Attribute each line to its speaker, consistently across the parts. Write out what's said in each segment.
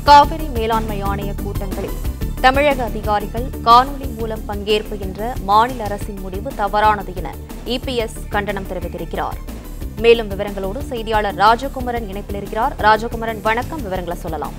Speaker 1: காவிரி மேலாண்மை ஆணைய கூட்டங்களில் தமிழக அதிகாரிகள் காணொலி மூலம் பங்கேற்பு என்ற மாநில அரசின் முடிவு தவறானது என இபிஎஸ் கண்டனம் தெரிவித்திருக்கிறார் மேலும் விவரங்களோடு செய்தியாளர் ராஜகுமரன் இணைப்பில் இருக்கிறார் ராஜகுமரன் வணக்கம் விவரங்களை சொல்லலாம்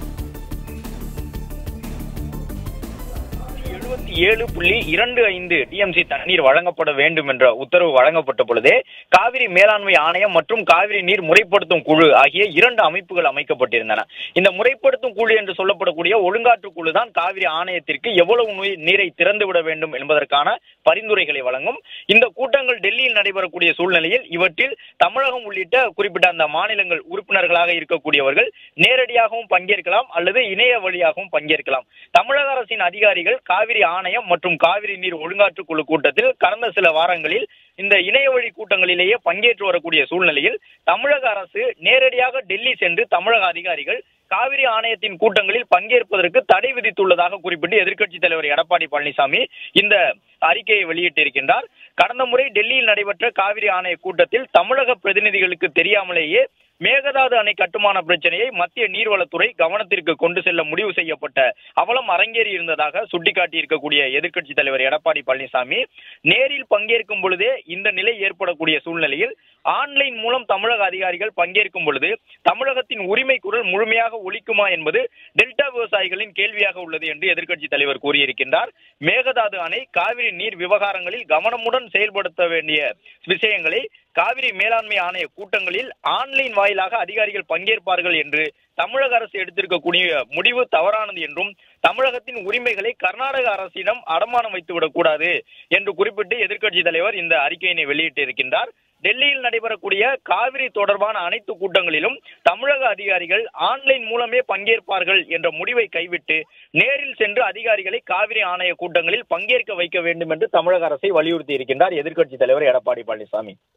Speaker 2: எழுபத்தி ஏழு புள்ளி இரண்டு ஐந்து டிஎம்சி தண்ணீர் வழங்கப்பட வேண்டும் என்ற உத்தரவு வழங்கப்பட்ட பொழுதே காவிரி மேலாண்மை ஆணையம் மற்றும் காவிரி நீர் முறைப்படுத்தும் குழு ஆகிய இரண்டு அமைப்புகள் அமைக்கப்பட்டிருந்தன இந்த முறைப்படுத்தும் குழு என்று சொல்லப்படக்கூடிய ஒழுங்காற்று குழு தான் காவிரி ஆணையத்திற்கு எவ்வளவு நுய்- நீரை திறந்து விட வேண்டும் என்பதற்கான பரிந்துரைகளை வழங்கும் இந்த கூட்டங்கள் டெல்லியில் நடைபெறக்கூடிய சூழ்நிலையில் இவற்றில் தமிழகம் உள்ளிட்ட குறிப்பிட்ட அந்த மாநிலங்கள் உறுப்பினர்களாக இருக்கக்கூடியவர்கள் நேரடியாகவும் பங்கேற்கலாம் அல்லது இணைய வழியாகவும் பங்கேற்கலாம் தமிழக அரசின் அதிகாரிகள் காவிரி ஆணையம் மற்றும் காவிரி நீர் ஒழுங்காற்று குழு கூட்டத்தில் கடந்த சில வாரங்களில் இந்த இணைய வழி கூட்டங்களிலேயே பங்கேற்று வரக்கூடிய சூழ்நிலையில் தமிழக அரசு நேரடியாக டெல்லி சென்று தமிழக அதிகாரிகள் காவிரி ஆணையத்தின் கூட்டங்களில் பங்கேற்பதற்கு தடை விதித்துள்ளதாக குறிப்பிட்டு எதிர்க்கட்சித் தலைவர் எடப்பாடி பழனிசாமி இந்த அறிக்கையை வெளியிட்டிருக்கின்றார் கடந்த முறை டெல்லியில் நடைபெற்ற காவிரி ஆணைய கூட்டத்தில் தமிழக பிரதிநிதிகளுக்கு தெரியாமலேயே மேகதாது அணை கட்டுமான பிரச்சனையை மத்திய நீர்வளத்துறை கவனத்திற்கு கொண்டு செல்ல முடிவு செய்யப்பட்ட அவலம் அரங்கேறி இருந்ததாக சுட்டிக்காட்டி இருக்கக்கூடிய எதிர்க்கட்சித் தலைவர் எடப்பாடி பழனிசாமி நேரில் பங்கேற்கும் பொழுதே இந்த நிலை ஏற்படக்கூடிய சூழ்நிலையில் ஆன்லைன் மூலம் தமிழக அதிகாரிகள் பங்கேற்கும் பொழுது தமிழகத்தின் உரிமை குரல் முழுமையாக ஒலிக்குமா என்பது டெல்டா விவசாயிகளின் கேள்வியாக உள்ளது என்று எதிர்க்கட்சித் தலைவர் கூறியிருக்கின்றார் மேகதாது அணை காவிரி நீர் விவகாரங்களில் கவனமுடன் செயல்படுத்த வேண்டிய விஷயங்களை காவிரி மேலாண்மை ஆணைய கூட்டங்களில் ஆன்லைன் வாயிலாக அதிகாரிகள் பங்கேற்பார்கள் என்று தமிழக அரசு எடுத்திருக்கக்கூடிய முடிவு தவறானது என்றும் தமிழகத்தின் உரிமைகளை கர்நாடக அரசிடம் அடமானம் வைத்துவிடக் கூடாது என்று குறிப்பிட்டு எதிர்க்கட்சி தலைவர் இந்த அறிக்கையினை வெளியிட்டு இருக்கின்றார் டெல்லியில் நடைபெறக்கூடிய காவிரி தொடர்பான அனைத்து கூட்டங்களிலும் தமிழக அதிகாரிகள் ஆன்லைன் மூலமே பங்கேற்பார்கள் என்ற முடிவை கைவிட்டு நேரில் சென்று அதிகாரிகளை காவிரி ஆணைய கூட்டங்களில் பங்கேற்க வைக்க வேண்டும் என்று தமிழக அரசை வலியுறுத்தி இருக்கின்றார் எதிர்க்கட்சி தலைவர் எடப்பாடி பழனிசாமி